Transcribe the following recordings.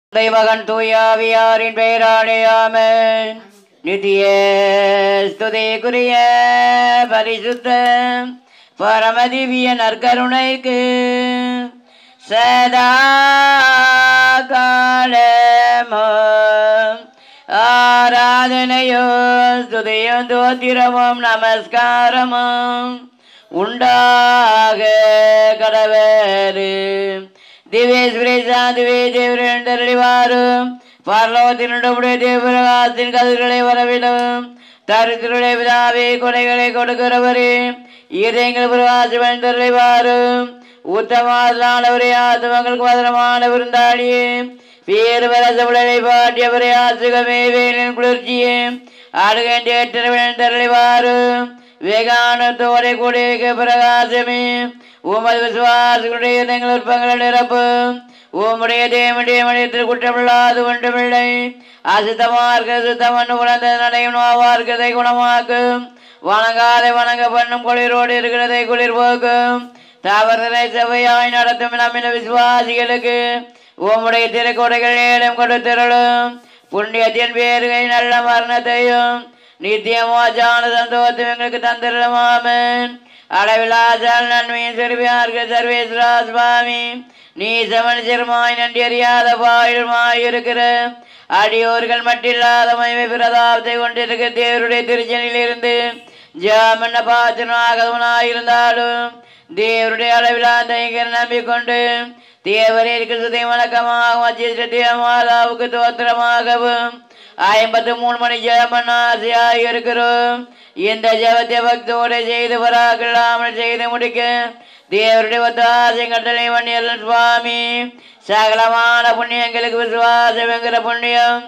தெய்வகன் தூயாவியாரின் பெயராடையாமன் நித்திய ஸ்துதிக்குரிய பரிசுத்த பரமதிவிய நற்கருணைக்கு சதா காலமும் ஆராதனையோ ஸ்துதியும் தோத்திரமும் நமஸ்காரமும் உண்டாக கடவேறு திவேஸ்வரே சாதுவே தேவரண்டறிவாரும் பார்லவத்தினுடைய தேவராத்தின் கதிர்களை வரவிடவும் தரித்திருடைய பிதாவே கொடைகளை கொடுக்கிறவரே இதயங்கள் பிரகாசம் தருவாரும் உத்தமானவரே ஆத்மங்களுக்கு மதுரமான விருந்தாளியே பேரு வரசவுடலை பாட்டியவரே ஆசுகமே வேலின் குளிர்ச்சியே ஆடுகின்ற தருவாரும் வேகானத்தோரை கூடிய பிரகாசமே உமது விசுவாசங்களுடைய எங்கள் விருப்பங்கள் நிரப்பும் உம்முடைய தேவனுடைய மனிதத்தில் குற்றமில்லாது ஒன்றுமில்லை அசுத்தமார்க்க சுத்தமன் உணர்ந்த நடையும் நோவார்க்கதை குணமாக்கும் வணங்காத வணங்க பண்ணும் குளிரோடு இருக்கிறதை குளிர் போக்கும் தவறுதலை செவ்வையாய் நடத்தும் நம்மின விசுவாசிகளுக்கு உம்முடைய திருக்கொடைகள் ஏலம் கொடுத்திரளும் புண்ணியத்தின் பேருகை நல்ல மரணத்தையும் நித்தியமோஜான சந்தோஷம் எங்களுக்கு தந்திரமாமன் அளவிலாசால் நன்மையின் சிறுபியார்கள் சர்வேஸ்வரா சுவாமி நீ சமன் சிறுமாய் நன்றி அறியாத பாயுமாய் இருக்கிற அடியோர்கள் மட்டில்லாத மகிமை பிரதாபத்தை கொண்டிருக்க தேவருடைய திருச்சனில் இருந்து ஜாமன்ன பாத்திரமாகவனாயிருந்தாலும் தேவருடைய அளவிலாத நம்பிக்கொண்டு தேவரேற்கு சுதை வணக்கமாகவும் அச்சிஷ்ட மாதாவுக்கு தோத்திரமாகவும் ஐம்பத்து மூணு மணி ஜெபம் ஆசையாக இருக்கிறோம் இந்த ஜபத்தை பக்தோடு செய்து வராகலாமல் செய்து முடிக்க தேவருடைய ஒத்தாசை கட்டளை வண்டியல் சுவாமி சகலமான புண்ணியங்களுக்கு விசுவாசம் என்கிற புண்ணியம்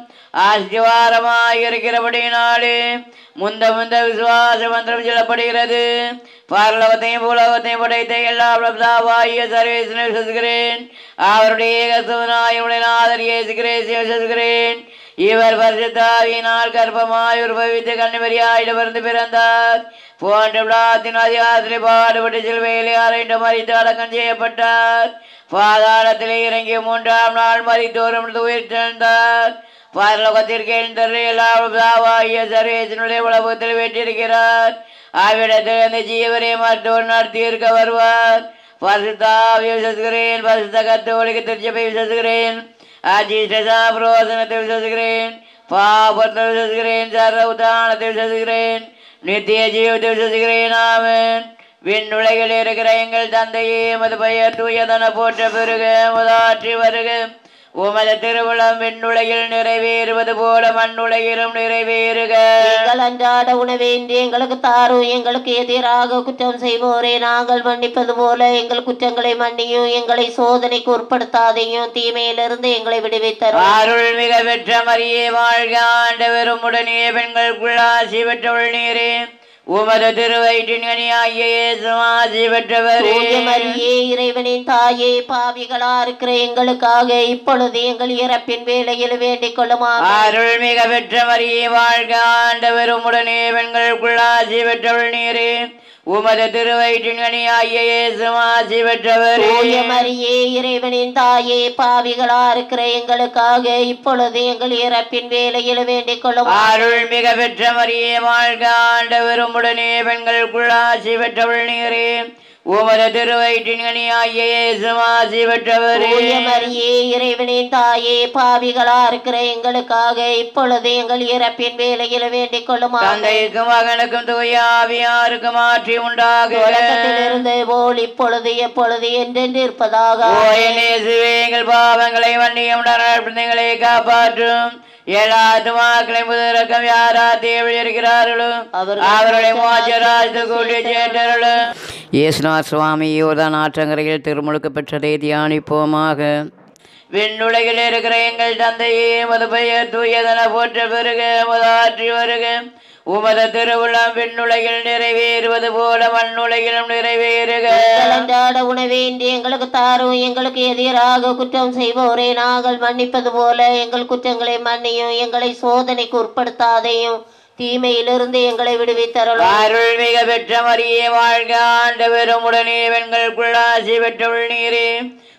ஆசிவாரமாக இருக்கிறபடினாலே முந்த முந்த விசுவாச மந்திரம் சொல்லப்படுகிறது பரலோகத்தையும் பூலோகத்தையும் படைத்த எல்லா பிரபதாவாய சர்வேசனை விசுகிறேன் அவருடைய ஏகசுவனாயுடைய நாதர் இயேசுகிறேன் விசுகிறேன் இவர் பரிசுத்தாவினால் கர்ப்பமாய் உற்பவித்து கண்ணிமரியாயிடமிருந்து பிறந்தார் போன்ற விழாத்தின் அதிகாரத்திலே பாடுபட்டு சிலுவையிலே அறைந்து மறித்து அடக்கம் செய்யப்பட்டார் பாதாளத்திலே இறங்கி மூன்றாம் நாள் மறித்தோறும் உயிர்த்தெழுந்தார் பரலோகத்திற்கு எழுந்தரு எல்லாவாகிய சர்வேசனுடைய உலகத்தில் வெற்றிருக்கிறார் அவ்விடத்தில் அந்த ஜீவரை மற்றொரு நடத்தி இருக்க வருவார் பரிசுத்தாவிய விசுகிறேன் பரிசுத்த கத்தோலிக்கு திருச்சபை விசுகிறேன் அஜிஷ்டசாபிரோசனத்தை விசுகிறேன் பாபத்தை விசுகிறேன் சர்வ உதானத்தை விசுகிறேன் நித்திய ஜீவத்தை விசுகிறேன் ஆமன் விண்ணுலகில் இருக்கிற எங்கள் தந்தையே மது பெயர் தூயதன போற்ற பெருக முதாற்றி வருக உமது திருவிழம் விண்ணுலகில் நிறைவேறுவது போல மண்ணுலகிலும் நிறைவேறுக எங்கள் அன்றாட உணவேந்தி எங்களுக்கு தாரும் எங்களுக்கு எதிராக குற்றம் செய்வோரே நாங்கள் மன்னிப்பது போல எங்கள் குற்றங்களை மன்னியும் எங்களை சோதனைக்கு உட்படுத்தாதையும் தீமையிலிருந்து எங்களை விடுவித்தரும் அருள் மிக பெற்ற மரியே வாழ்க ஆண்டவரும் உடனே பெண்களுக்குள்ளாசி பெற்றவள் நீரே உமது திருவயிற்றின் கனியாகிய இயேசுவாசி பெற்றவரே தூய மரியே இறைவனின் தாயே பாவிகளா இருக்கிற எங்களுக்காக இப்பொழுது எங்கள் இறப்பின் வேளையில் வேண்டிக் கொள்ளுமா அருள் மிக பெற்ற மரியே வாழ்க ஆண்டவரும் உடனே பெண்களுக்குள்ளாசி பெற்றவள் நீரே உமது திருவயிற்றின் கனியாகிய இயேசுவாசி பெற்றவரே தூய மரியே இறைவனின் தாயே பாவிகளா இருக்கிற எங்களுக்காக இப்பொழுது எங்கள் இறப்பின் வேளையில் வேண்டிக் கொள்ளுமா அருள் மிக பெற்ற மரியே வாழ்க ஆண்டவரும் உடனே பெண்களுக்குள்ளாசி பெற்றவள் நீரே உமது திருவயிற்றின் கனியாகிய இயேசுவாசி பெற்றவரே தூய மரியே இறைவனின் தாயே பாவிகளா இருக்கிற எங்களுக்காக இப்பொழுது எங்கள் இறப்பின் வேளையில் வேண்டிக் கொள்ளுமா தந்தைக்கும் மகனுக்கும் தூய ஆவியாருக்கும் ஆட்சி உண்டாக தொடக்கத்திலிருந்து போல் இப்பொழுது எப்பொழுது என்றென்று இருப்பதாக ஓயனேசுவே எங்கள் பாவங்களை வண்டியும் பிள்ளைகளை காப்பாற்றும் எல்லா ஆத்துமாக்களை முதலக்கம் யாரா தேவை இருக்கிறார்களோ அவர்கள் அவருடைய மோச்சராஜ்து கூட்டி சேட்டர்களும் இயேசுநாத் சுவாமி யோர்தான் ஆற்றங்கரையில் திருமுழுக்கு பெற்றதை தியானிப்போமாக விண்ணுலகில் இருக்கிற எங்கள் தந்தையே மது பெயர் தூயதன போற்ற பெருக முதாற்றி வருக உமது திருவுளம் விண்ணுலகில் நிறைவேறுவது போல மண்ணுலகிலும் நிறைவேறுக எங்கள் அன்றாட உணவேண்டி எங்களுக்கு தாரும் எங்களுக்கு எதிராக குற்றம் செய்வோரே நாங்கள் மன்னிப்பது போல எங்கள் குற்றங்களை மன்னியும் எங்களை சோதனைக்கு உட்படுத்தாதையும் தீமையிலிருந்து எங்களை விடுவித்தரலும் அருள் மிக பெற்ற மரியே வாழ்க ஆண்டவரும் உடனே பெண்களுக்குள்ளாசி பெற்றவள் நீரே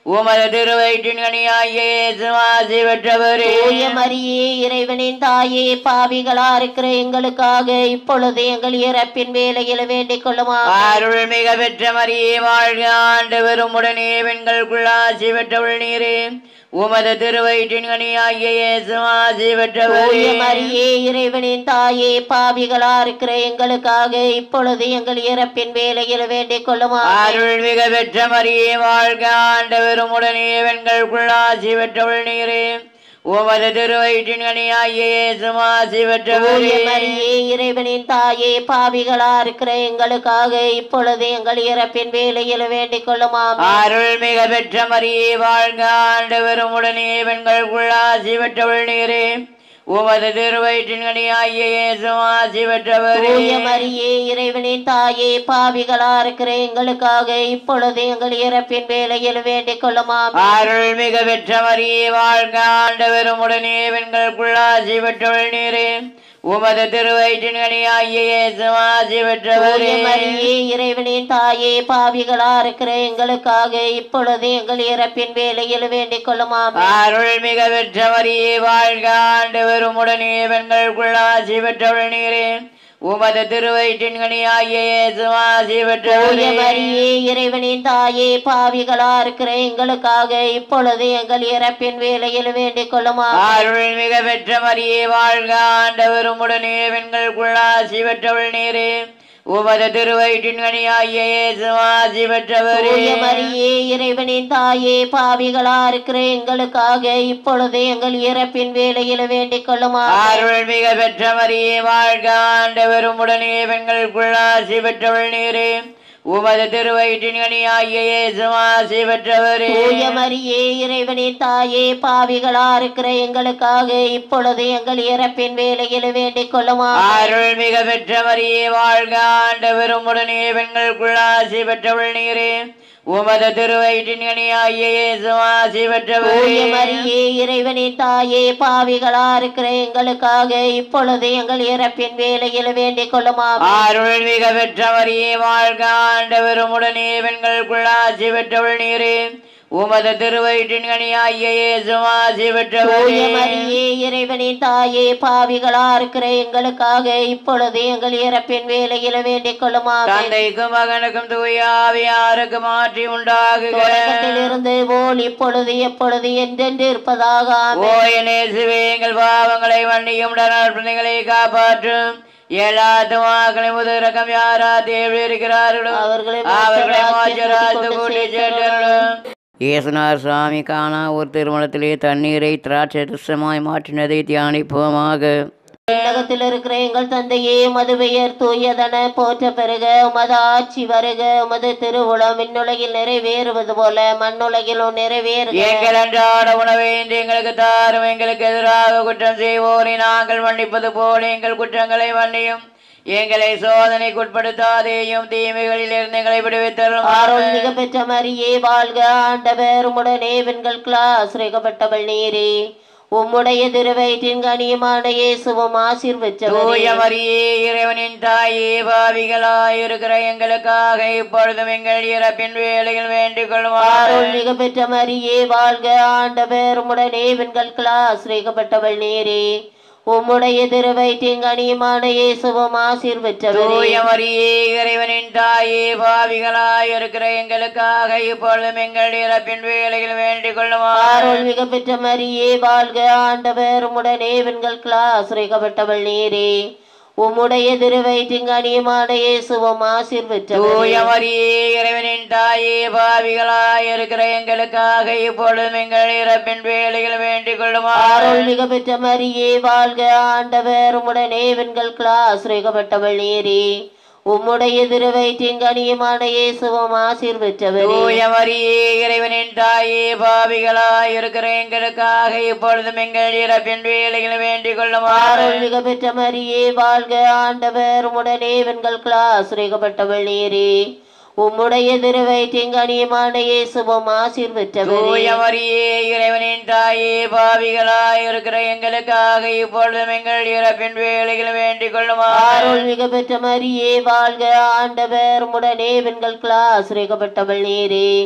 உமது திருவயிற்றின் கனியாகிய இயேசு ஆசி பெற்றவரே தூய மரியே இறைவனின் தாயே பாவிகளா இருக்கிற எங்களுக்காக இப்பொழுது எங்கள் இறப்பின் வேலையில் வேண்டிக் கொள்ளுமா அருள் மிக பெற்ற மரியே வாழ்க ஆண்டவரும் உடனே பெண்களுக்குள் ஆசி பெற்றவள் நீரே உமது திருவயிற்றின் கனியாகிய இயேசு ஆசி பெற்றவரே தூய மரியே இறைவனின் தாயே பாவிகளா இருக்கிற எங்களுக்காக இப்பொழுது எங்கள் இறப்பின் வேலையில் வேண்டிக் கொள்ளுமா அருள் மிக பெற்ற மரியே வாழ்க ஆண்டவரும் உடனே பெண்களுக்குள் ஆசி பெற்றவள் நீரே உமது திருவயிற்றின் கனியாகிய இயேசு ஆசி பெற்றவரே தூய மரியே இறைவனின் தாயே பாவிகளா இருக்கிற எங்களுக்காக இப்பொழுது எங்கள் இறப்பின் வேலையில் வேண்டிக் கொள்ளுமா அருள் மிக பெற்ற மரியே வாழ்க ஆண்டவரும் உடனே பெண்களுக்குள் ஆசி பெற்றவள் நீரே உமது திருவயிற்றின் கனியாகிய இயேசு ஆசி பெற்றவரே தூய மரியே இறைவனின் தாயே பாவிகளா இருக்கிற எங்களுக்காக இப்பொழுது எங்கள் இறப்பின் வேலையில் வேண்டிக் கொள்ளுமா அருள் மிக பெற்ற மரியே வாழ்க ஆண்டவரும் உடனே பெண்களுக்குள் ஆசி பெற்றவள் நீரே உமது திருவயிற்றின் கனியாகிய இயேசு ஆசி பெற்றவரே தூய மரியே இறைவனின் தாயே பாவிகளா இருக்கிற எங்களுக்காக இப்பொழுது எங்கள் இறப்பின் வேலையில் வேண்டிக் கொள்ளுமா அருள் மிக பெற்ற மரியே வாழ்க ஆண்டவரும் உடனே பெண்களுக்குள் ஆசி பெற்றவள் நீரே உமது திருவயிற்றின் கனியாகிய இயேசு ஆசி தூய பெற்றவரே மரியே இறைவனின் தாயே பாவிகளா இருக்கிற எங்களுக்காக இப்பொழுது எங்கள் இறப்பின் வேலையில் வேண்டிக் கொள்ளுமா அருள் மிக பெற்ற மரியே வாழ்க ஆண்டவரும் உடனே பெண்களுக்குள் ஆசி பெற்றவள் நீரே உமது திருவயிற்றின் கனியாகிய இயேசு ஆசி பெற்றவரே தூய மரியே இறைவனின் தாயே பாவிகளா இருக்கிற எங்களுக்காக இப்பொழுது எங்கள் இறப்பின் வேலையில் வேண்டிக் கொள்ளுமா அருள் மிக பெற்ற மரியே வாழ்க ஆண்டவரும் உடனே பெண்களுக்குள் ஆசி பெற்றவள் நீரே உமது திருவயிற்றின் கனியாகிய இயேசு ஆசி பெற்றவரே தூய மரியே இறைவனின் தாயே பாவிகளா இருக்கிற எங்களுக்காக இப்பொழுது எங்கள் இறப்பின் வேலையில் வேண்டிக் கொள்ளுமா அருள் மிக பெற்ற மரியே வாழ்க ஆண்டவரும் உடனே பெண்களுக்குள் ஆசி பெற்றவள் நீரே உமது திருவயிற்றின் கனியாகிய இயேசு ஆசி பெற்றவரே தூய மரியே இறைவனின் தாயே பாவிகளா இருக்கிற எங்களுக்காக இப்பொழுது எங்கள் இறப்பின் வேலையில் வேண்டிக் கொள்ளுமா அருள் மிக பெற்ற மரியே வாழ்க ஆண்டவரும் உடனே பெண்களுக்குள் ஆசி பெற்றவள் நீரே உமது திருவயிற்றின் கனியாகிய இயேசு ஆசி தூய பெற்றவரே மரியே இறைவனின் தாயே பாவிகளா இருக்கிற எங்களுக்காக இப்பொழுது எங்கள் இறப்பின் வேலையில் வேண்டிக் கொள்ளுமா தந்தைக்கும் மகனுக்கும் தூய ஆவியாருக்கு மாற்றி உண்டாகுக தொடக்கத்திலிருந்து போல் இப்பொழுது எப்பொழுது என்றென்று இருப்பதாக ஆமென். ஓ இயேசுவே எங்கள் பாவங்களை மன்னியும் பிள்ளைகளை காப்பாற்றும் எல்லா துவாக்களை முதரகம் யாரா தேவி இருக்கிறார்களோ அவர்களை அவர்களை மோட்சராஜ்யத்துக்கு மாஜராத்து கொண்டு கூட்டி சேர்த்தருளும். சேர்த்தருளும் இயேசுனார் சுவாமி காணா ஒரு திருமணத்திலே தண்ணீரை திராட்சை ரசமாய் மாற்றினதை தியானிப்போமாக உலகத்தில் இருக்கிற எங்கள் தந்தையே மது பெயர் தூயதன போற்ற பெருக உமது ஆட்சி வருக உமது திருவுளம் விண்ணுலகில் நிறைவேறுவது போல மண்ணுலகிலும் நிறைவேறுக எங்கள் அன்றாட உணவை இன்று எங்களுக்கு தாரும் எங்களுக்கு எதிராக குற்றம் செய்வோரை நாங்கள் மன்னிப்பது போல எங்கள் குற்றங்களை மன்னியும் எங்களை சோதனைக்குட்படுத்தாதேயும் தீமைகளில் இருந்து எங்களை விடுவித்தரும் ஆரோல் மிக பெற்ற மரியே வாழ்க ஆண்டவர் உம்முடனே பெண்கள் கிளாஸ் ரேகப்பட்டவள் நீரே உம்முடைய திருவயிற்றின் கனியமான இயேசுவும் ஆசீர்வச்சவரே தூய மரியே இறைவனின் தாயே பாவிகளாய் இருக்கிற எங்களுக்காக இப்பொழுதும் எங்கள் இறப்பின் வேலையில் வேண்டிக் கொள்வார் ஆரோல் மிக பெற்ற மரியே வாழ்க ஆண்டவர் உம்முடனே பெண்கள் கிளாஸ் ரேகப்பட்டவள் நீரே உம்முடைய திருவயிற்றின் கனியமான இயேசுவும் ஆசீர்வச்சவரே தூய மரியே இறைவனின் தாயே பாவிகளாய் இருக்கிற எங்களுக்காக இப்பொழுதும் எங்கள் இறப்பின் வேலையில் வேண்டிக் கொள்ளுமாறு ஆரோல் மிக பெற்ற மரியே வாழ்க ஆண்டவர் உம்முடனே பெண்கள் கிளாஸ் ரேகப்பட்டவள் நீரே உம்முடைய திருவயிற்றின் கனியமான இயேசுவும் ஆசீர்வச்சவரே தூய மரியே இறைவனின் தாயே பாவிகளாய் இருக்கிற எங்களுக்காக இப்பொழுதும் எங்கள் இறப்பின் வேலையில் வேண்டிக் கொள்ளுமாறு ஆரோல் மிக பெற்ற மரியே வாழ்க ஆண்டவர் உம்முடனே பெண்கள் கிளாஸ் ரேகப்பட்டவள் நீரே உம்முடைய திருவயிற்றின் கனியமான இயேசுவும் ஆசீர்வச்சவரே தூய மரியே இறைவனின் தாயே பாவிகளாய் இருக்கிற எங்களுக்காக இப்பொழுதும் எங்கள் இறப்பின் வேலையில் வேண்டிக் கொள்ளுமாறு ஆரோல் மிக பெற்ற மரியே வாழ்க ஆண்டவர் உம்முடனே பெண்கள் கிளாஸ் ரேகப்பட்டவள் நீரே உம்முடைய திருவயிற்றின் கனியமான இயேசுவும் ஆசீர்வச்சவரே தூய மரியே இறைவனின் தாயே பாவிகளாய் இருக்கிற எங்களுக்காக இப்பொழுதும் எங்கள் இறப்பின் வேலையில் வேண்டிக் கொள்ளுமாறு ஆரோல் மிக பெற்ற மரியே வாழ்க ஆண்டவர் உம்முடனே பெண்கள் கிளாஸ் ரேகப்பட்டவள் நீரே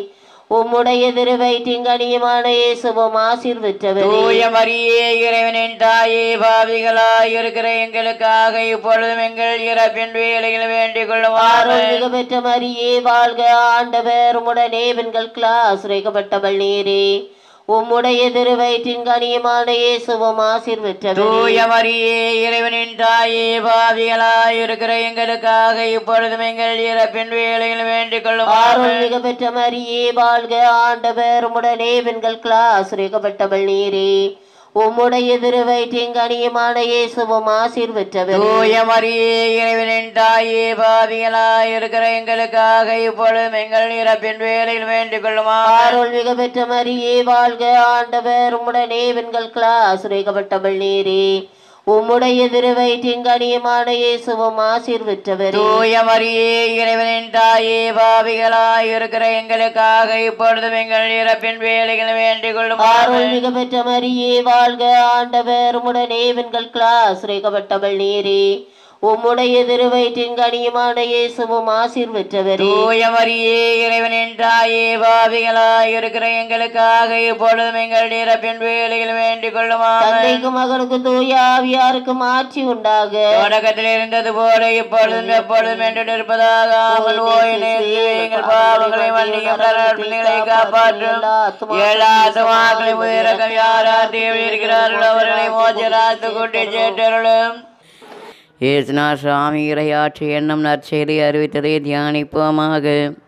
உம்முடைய திருவயிற்றிங்கனியமான இயேசுவும் ஆசீர் பெற்றவரே தூய மரியே இறைவனின் தாயே பாவிகளாய் இருக்கிற எங்களுக்காக இப்பொழுதும் எங்கள் இறப்பின் வேலையில் வேண்டிக் கொள்ளுமாறு ஆரோக்கிய பெற்ற மரியே வாழ்க ஆண்டவர் உம்முடனே பெண்கள் கிளாஸ் உரைக்கப்பட்டவள் நீரே உம்முடைய திருவயிற்றின் கனியமான இயேசுவும் ஆசீர் பெற்றவரே தூய மரியே இறைவனின் தாயே பாவிகளாய் இருக்கிற எங்களுக்காக இப்பொழுதும் எங்கள் இறப்பின் வேலையில் வேண்டிக் கொள்ளுமாறு ஆரோக்கிய பெற்ற மரியே வாழ்க ஆண்டவர் உம்முடனே பெண்கள் கிளாஸ் உரைக்கப்பட்டவள் நீரே உம்முடைய திருவயிற்றின் கனியமான இயேசுவும் ஆசீர் பெற்றவரே தூய மரியே இறைவனின் தாயே பாவிகளாய் இருக்கிற எங்களுக்காக இப்பொழுதும் எங்கள் இறப்பின் வேலையில் வேண்டிக் கொள்ளுமாறு ஆரோல் மிக பெற்ற மரியே வாழ்க ஆண்டவர் உம்முடனே பெண்கள் கிளாஸ் உரைக்கப்பட்டவள் நீரே உம்முடைய திருவயிற்றின் கனியமான இயேசுவும் ஆசீர் பெற்றவரே தூய மரியே இறைவனின் தாயே பாவிகளாய் இருக்கிற எங்களுக்காக இப்பொழுதும் எங்கள் இறப்பின் வேலையில் வேண்டிக் கொள்ளுமாறு ஆரோல் மிக பெற்ற மரியே வாழ்க ஆண்டவர் உம்முடனே பெண்கள் கிளாஸ் உரைக்கப்பட்டவள் நீரே உம்முடைய திருவயிற்றின் கனியமான இயேசுவும் ஆசீர் பெற்றவரே தூய மரியே இறைவனின் தாயே பாவிகளாய் இருக்கிற எங்களுக்காக இப்பொழுதும் எங்கள் இறப்பின் வேலையில் வேண்டிக் கொள்ளுமாறு தந்தைக்கும் மகனுக்கும் தூய ஆவியாருக்கும் ஆட்சி உண்டாக தொடக்கத்தில் இருந்தது போல இப்பொழுதும் எப்பொழுதும் என்று இருப்பதாக ஆமல் ஓய் நேர்த்தி எங்கள் பாவங்களை மன்னியும் பிள்ளைகளை காப்பாற்றும் எல்லா ஆத்துமாக்களையும் உயிரக்கம் யாரார் தேவை இருக்கிறார்களோ அவர்களை மோச்சராத்து கூட்டி சேற்றருளும் ஏசுனா சுவாமி இறையாட்சி என்னும் நற்செய்தி அறிவித்ததை தியானிப்போமாக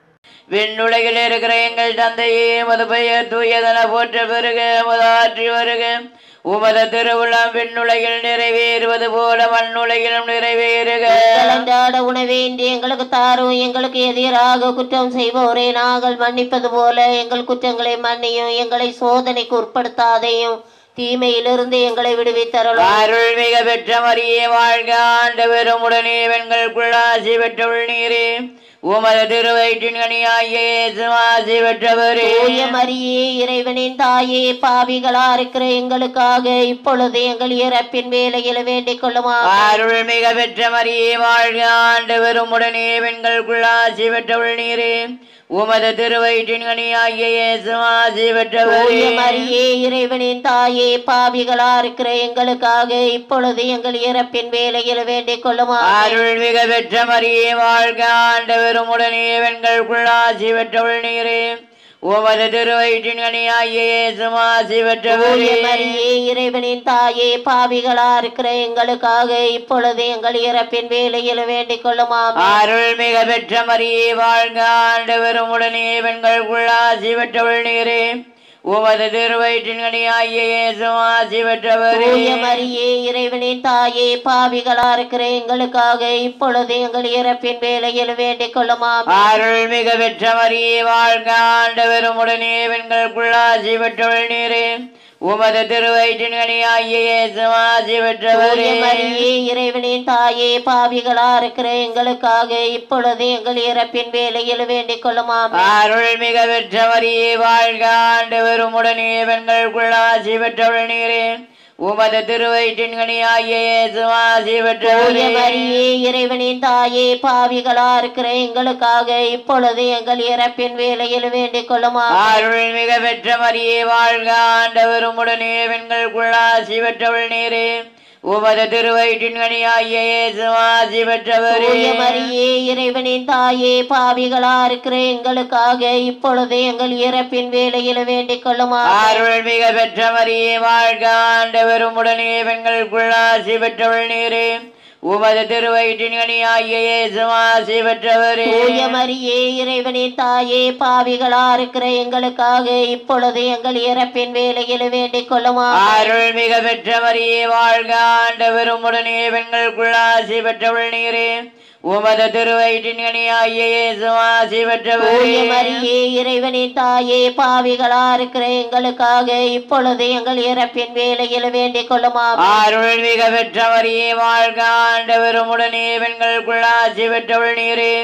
விண்ணுலகில் இருக்கிற எங்கள் தந்தையே மது பெயர் தூயதன போற்ற பெருக முதாற்றி வருக உமது திருவுளம் விண்ணுலகில் நிறைவேறுவது போல மண்ணுலகிலும் நிறைவேறுக அன்றாட உணவேண்டி எங்களுக்கு தாரும் எங்களுக்கு எதிராக குற்றம் செய்வோரே நாங்கள் மன்னிப்பது போல எங்கள் குற்றங்களை மன்னியும் எங்களை சோதனைக்கு உட்படுத்தாதையும் தீமையிலிருந்து எங்களை விடுவித்தரலும் அருள் மிக பெற்ற மரியே வாழ்க ஆண்டவரும் உடனே வெண்கள் ஆசி பெற்றவள் நீரே உமது திருவயிற்றின் கனியாகிய இயேசு ஆசி பெற்றவரே தூய மரியே இறைவனின் தாயே பாவிகளா இருக்கிற எங்களுக்காக இப்பொழுது எங்கள் இறப்பின் வேலையில் வேண்டிக் கொள்ளுமா அருள் மிக பெற்ற மரியே வாழ்க ஆண்டவரும் உடனே பெண்களுக்குள் ஆசி பெற்றவள் நீரே உமது திருவயிற்றின் கனியாகிய இயேசு ஆசி பெற்றவரே தூய மரியே இறைவனின் தாயே பாவிகளா இருக்கிற எங்களுக்காக இப்பொழுது எங்கள் இறப்பின் வேலையில் வேண்டிக் கொள்ளுமா அருள் மிக பெற்ற மரியே வாழ்க ஆண்டவரும் உடனே பெண்களுக்குள் ஆசி பெற்றவள் நீரே உமது திருவயிற்றின் கனியாகிய இயேசு ஆசி தூய பெற்றவரே மரியே இறைவனின் தாயே பாவிகளா இருக்கிற எங்களுக்காக இப்பொழுது எங்கள் இறப்பின் வேலையில் வேண்டிக் கொள்ளுமா அருள் மிக பெற்ற மரியே வாழ்க ஆண்டவரும் உடனே பெண்களுக்குள் ஆசி பெற்றவள் நீரே உமது திருவயிற்றின் கனியாகிய இயேசு ஆசி பெற்றவரே தூய மரியே இறைவனின் தாயே பாவிகளா இருக்கிற எங்களுக்காக இப்பொழுது எங்கள் இறப்பின் வேலையில் வேண்டிக் கொள்ளுமா அருள் மிக பெற்ற மரியே வாழ்க ஆண்டவரும் உடனே பெண்களுக்குள் ஆசி பெற்றவள் நீரே உமது திருவயிற்றின் கனியாகிய இயேசு ஆசி தூய பெற்றவரே மரியே இறைவனின் தாயே பாவிகளா இருக்கிற எங்களுக்காக இப்பொழுது எங்கள் இறப்பின் வேலையில் வேண்டிக் கொள்ளுமா அருள் மிக பெற்ற மரியே வாழ்க ஆண்டவரும் உடனே பெண்களுக்குள் ஆசி பெற்றவள் நீரே உமது திருவயிற்றின் கனியாகிய இயேசு ஆசி தூய பெற்றவரே மரியே இறைவனின் தாயே பாவிகளா இருக்கிற எங்களுக்காக இப்பொழுது எங்கள் இறப்பின் வேலையில் வேண்டிக் கொள்ளுமா அருள் மிக பெற்ற மரியே வாழ்க ஆண்டவரும் உடனே பெண்களுக்குள் ஆசி பெற்றவள் நீரே உமது திருவயிற்றின் கனியாகிய இயேசு ஆசி பெற்றவரே தூய மரியே இறைவனின் தாயே பாவிகளா இருக்கிற எங்களுக்காக இப்பொழுது எங்கள் இறப்பின் வேலையில் வேண்டிக் கொள்ளுமா அருள் மிக பெற்ற மரியே வாழ்க ஆண்டவரும் உடனே பெண்களுக்குள் ஆசி பெற்றவள் நீரே உமது திருவயிற்றின் கனியாகிய இயேசு ஆசி பெற்றவரே தூய மரியே இறைவனின் தாயே பாவிகளா இருக்கிற எங்களுக்காக இப்பொழுது எங்கள் இறப்பின் வேலையில் வேண்டிக் கொள்ளுமா அருள் மிக பெற்ற மரியே வாழ்க ஆண்டவரும் உடனே பெண்களுக்குள் ஆசி பெற்றவள் நீரே உமது திருவயிற்றின் கனியாகிய இயேசு ஆசி பெற்றவரே தூய மரியே இறைவனின் தாயே பாவிகளா இருக்கிற எங்களுக்காக இப்பொழுது எங்கள் இறப்பின் வேலையில் வேண்டிக் கொள்ளுமா அருள் மிக பெற்ற மரியே வாழ்க ஆண்டவரும் உடனே பெண்களுக்குள் ஆசி பெற்றவள் நீரே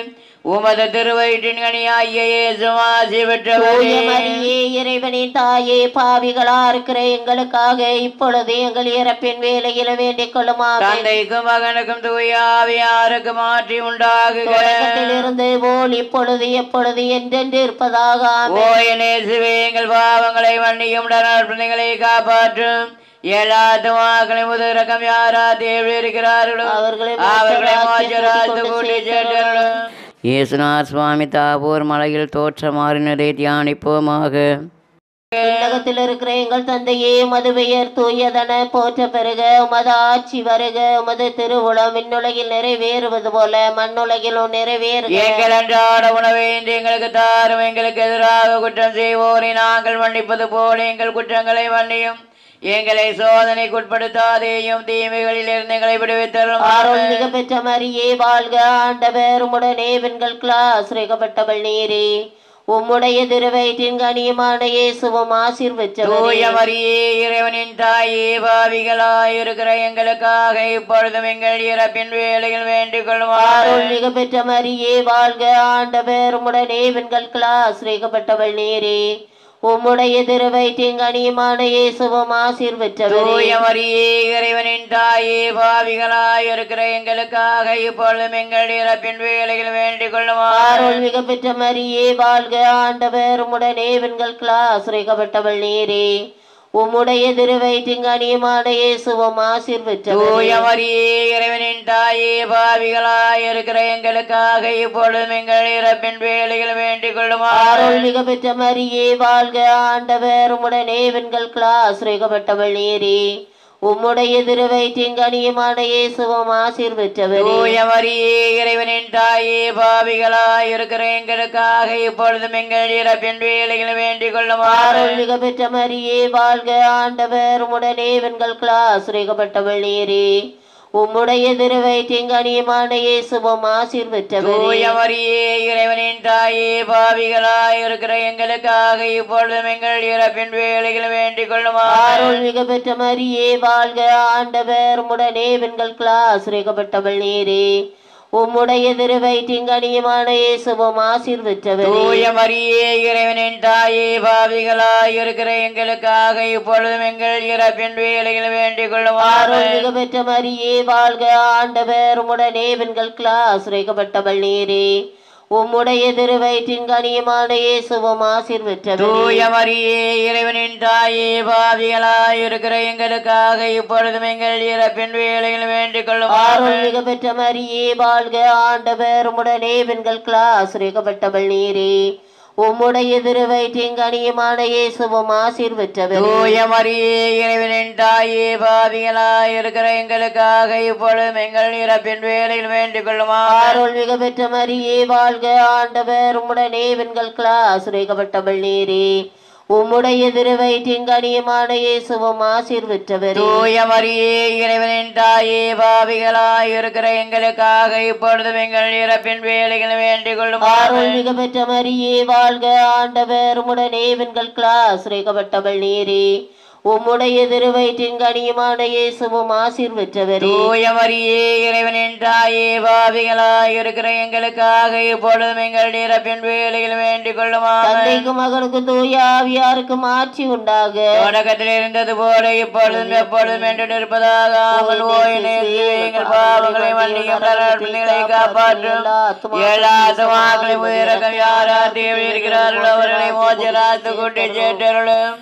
உமது திருவயிற்றின் கனியாகிய இயேசு ஆசி தூய பெற்றவரே மரியே இறைவனின் தாயே பாவிகளா இருக்கிற எங்களுக்காக இப்பொழுது எங்கள் இறப்பின் வேலையில வேண்டிக் கொள்ளுமாக தந்தைக்கும் மகனுக்கும் தூய ஆவியாருக்கு மாற்றி உண்டாகுக தொடக்கத்திலிருந்து போல் இப்பொழுது எப்பொழுது என்றென்று இருப்பதாக ஆமென். ஓ இயேசுவே எங்கள் பாவங்களை மன்னியும் பிள்ளைகளை காப்பாற்றும் எல்லா துவாக்களையும் உதவிரக்கம் யாரா தேவை இருக்கிறார்களோ அவர்களை அவர்களை மோட்சராஜ்யத்துக்கு மோட்சராஜ்யத்துக்கு கொண்டு கூட்டி சேர்த்தருளும். சேர்த்தருளும். இயேசுநாத் சுவாமி தாபூர் மலையில் தோற்றமாறினதை தியானிப்போமாக விண்ணகத்தில் இருக்கிற எங்கள் தந்தையே உமது பெயர் தூயதன போற்ற பெருக உமது ஆட்சி வருக உமது திருவுளம் விண்ணுலகில் நிறைவேறுவது போல மண்ணுலகிலும் நிறைவேறுக எங்கள் அன்றாட உணவை இன்று எங்களுக்கு தாரும் எங்களுக்கு எதிராக குற்றம் செய்வோரை நாங்கள் மன்னிப்பது போல எங்கள் குற்றங்களை மன்னியும் எங்களை சோதனைக்குட்படுத்தாதேயும் தீமைகளில் இருந்து எங்களை விடுவித்தரும் ஆரோல் மிக பெற்ற மரியே வாழ்க ஆண்டவர் உம்முடனே பெண்கள் ஆசிரியப்பட்டவள் நீரே உம்முடைய திருவயிற்றின் கனியமான இயேசுவும் ஆசீர் பெற்றவரே தூய மரியே இறைவனின் தாயே பாவிகளாய் இருக்கிற எங்களுக்காக இப்பொழுதும் எங்கள் இறப்பின் வேலையில் வேண்டிக் கொள்வார் ஆரோல் மிக பெற்ற மரியே வாழ்க ஆண்டவர் உம்முடனே பெண்கள் ஆசிரியப்பட்டவள் நீரே உம்முடைய திருவயிற்றின் கனியமான இயேசுவும் ஆசீர் பெற்றவரே தூய மரியே இறைவனின் தாயே பாவிகளாய் இருக்கிற எங்களுக்காக இப்பொழுதும் எங்கள் இறப்பின் வேலையில் வேண்டிக் கொள்வார் ஆரோல் மிக பெற்ற மரியே வாழ்க ஆண்டவர் உம்முடனே பெண்கள் ஆசிரியப்பட்டவள் நீரே உம்முடைய திருவயிற்றின் கனியமான இயேசுவும் ஆசீர் பெற்றவரே தூய மரியே இறைவனின் தாயே பாவிகளாய் இருக்கிற எங்களுக்காக இப்பொழுதும் எங்கள் இறப்பின் வேலையில் வேண்டிக் கொள்ளுமாறு ஆரோல் மிக பெற்ற மரியே வாழ்க ஆண்டவர் உம்முடனே பெண்கள் ஆசிரியப்பட்டவள் நீரே உம்முடைய திருவயிற்றின் கனியமான இயேசுவும் ஆசீர் பெற்றவரே தூய மரியே இறைவனின் தாயே பாவிகளாய் இருக்கிற எங்களுக்காக இப்பொழுதும் எங்கள் இறப்பின் வேலையில் வேண்டிக் கொள்ளுமாறு ஆரோல் மிக பெற்ற மரியே வாழ்க ஆண்டவர் உம்முடனே பெண்கள் ஆசிரியப்பட்டவள் நீரே உம்முடைய திருவயிற்றின் கனியமான இயேசுவும் ஆசீர் பெற்றவரே தூய மரியே இறைவனின் தாயே பாவிகளாய் இருக்கிற எங்களுக்காக இப்பொழுதும் எங்கள் இறப்பின் வேலையில் வேண்டிக் கொள்ளுமாறு ஆரோல் மிக பெற்ற மரியே வாழ்க ஆண்டவர் உம்முடனே பெண்கள் ஆசிரியப்பட்டவள் நீரே உம்முடைய திருவயிற்றின் கனியமான இயேசுவும் ஆசீர் பெற்றவரே தூய மரியே இறைவனின் தாயே பாவிகளாய் இருக்கிற எங்களுக்காக இப்பொழுதும் எங்கள் இறப்பின் வேலையில் வேண்டிக் கொள்ளுமாறு ஆரோல் மிக பெற்ற மரியே வாழ்க ஆண்டவர் உம்முடனே பெண்கள் ஆசிரியப்பட்டவள் நீரே உம்முடைய திருவயிற்றின் கனியமான இயேசுவும் ஆசீர் பெற்றவரே தூய மரியே இறைவனின் தாயே பாவிகளாய் இருக்கிற எங்களுக்காக இப்பொழுதும் எங்கள் இறப்பின் வேலையில் வேண்டிக் கொள்ளுமாறு ஆரோல் மிக பெற்ற மரியே வாழ்க ஆண்டவர் உம்முடனே பெண்கள் ஆசிரியப்பட்டவள் நீரே உம்முடைய திருவயிற்றின் கனியமான இயேசுவும் ஆசீர் பெற்றவரே தூய மரியே இறைவனின் தாயே பாவிகளாய் இருக்கிற எங்களுக்காக இப்பொழுதும் எங்கள் இறப்பின் வேலையில் வேண்டிக் கொள்ளுமாறு ஆரோல் மிக பெற்ற மரியே வாழ்க ஆண்டவர் உம்முடனே பெண்கள் ஆசிரியப்பட்டவள் நீரே உம்முடைய திருவயிற்றின் கனியமான இயேசுவும் ஆசீர் பெற்றவரே தூய மரியே இறைவனின் தாயே பாவிகளாய் இருக்கிற எங்களுக்காக இப்பொழுதும் எங்கள் இறப்பின் வேலையில் வேண்டிக் கொள்ளுமாறு ஆரோல் மிக பெற்ற மரியே வாழ்க ஆண்டவர் உம்முடனே பெண்கள் ஆசிரியப்பட்டவள் நீரே உம்முடைய திருவயிற்றின் கனியமான இயேசுவும் ஆசீர் பெற்றவரே தூய மரியே இறைவனின் தாயே பாவிகளாய் இருக்கிற எங்களுக்காக இப்பொழுதும் எங்கள் இறப்பின் வேலையில் வேண்டிக் கொள்ளுமாறு தந்தைக்கும் மகனுக்கும் தூய ஆவியாருக்கும் ஆட்சி உண்டாக தொடக்கத்தில் இருந்தது போல இப்பொழுதும் எப்பொழுதும் என்று இருப்பதாக ஆமல் ஓயினே எங்கள் பாவங்களை மன்னியும் பிள்ளைகளை காப்பாற்றும் எல்லா ஆத்மாக்களையும் உயிரக்கம் யாரார் தேவை இருக்கிறார்களோ அவர்களை மோச்சராத்து கூட்டி சேற்றருளும்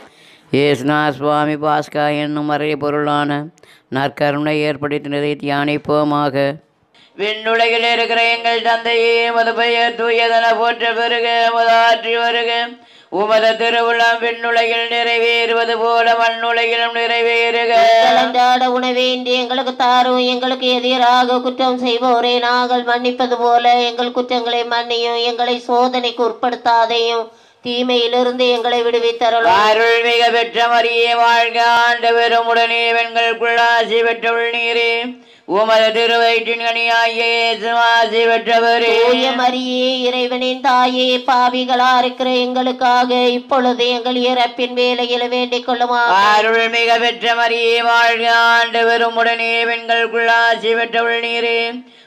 ஏசுனா சுவாமி பாஸ்கா என்னும் அறை பொருளான நற்கருணை ஏற்படுத்தினதை தியானிப்போமாக விண்ணுலகில் இருக்கிற எங்கள் தந்தையே மது பெயர் தூயதன போற்ற பெருக மதாற்றி வருக உமது திருவுளம் விண்ணுலகில் நிறைவேறுவது போல மண்ணுலகிலும் நிறைவேறுக அன்றாட உணவே இன்று எங்களுக்கு தாரும் எங்களுக்கு எதிராக குற்றம் செய்வோரே நாங்கள் மன்னிப்பது போல எங்கள் குற்றங்களை மன்னியும் எங்களை சோதனைக்கு உட்படுத்தாதையும் தீமையிலிருந்து எங்களை விடுவித்தரலாம் அருள் மிக பெற்ற மரியே வாழ்க ஆண்டவரும் உடனே வெண்களுக்குள்ளாசி பெற்றவள் நீரே உமது திருவயிற்றின் கனியாகிய இயேசு ஆசி பெற்றவரே தூய மரியே இறைவனின் தாயே பாவிகளா இருக்கிற எங்களுக்காக இப்பொழுது எங்கள் இறப்பின் வேலையில் வேண்டிக் கொள்ளுமா அருள் மிக பெற்ற மரியே வாழ்க ஆண்டவரும் உடனே பெண்களுக்குள்ளாசி பெற்றவள் நீரே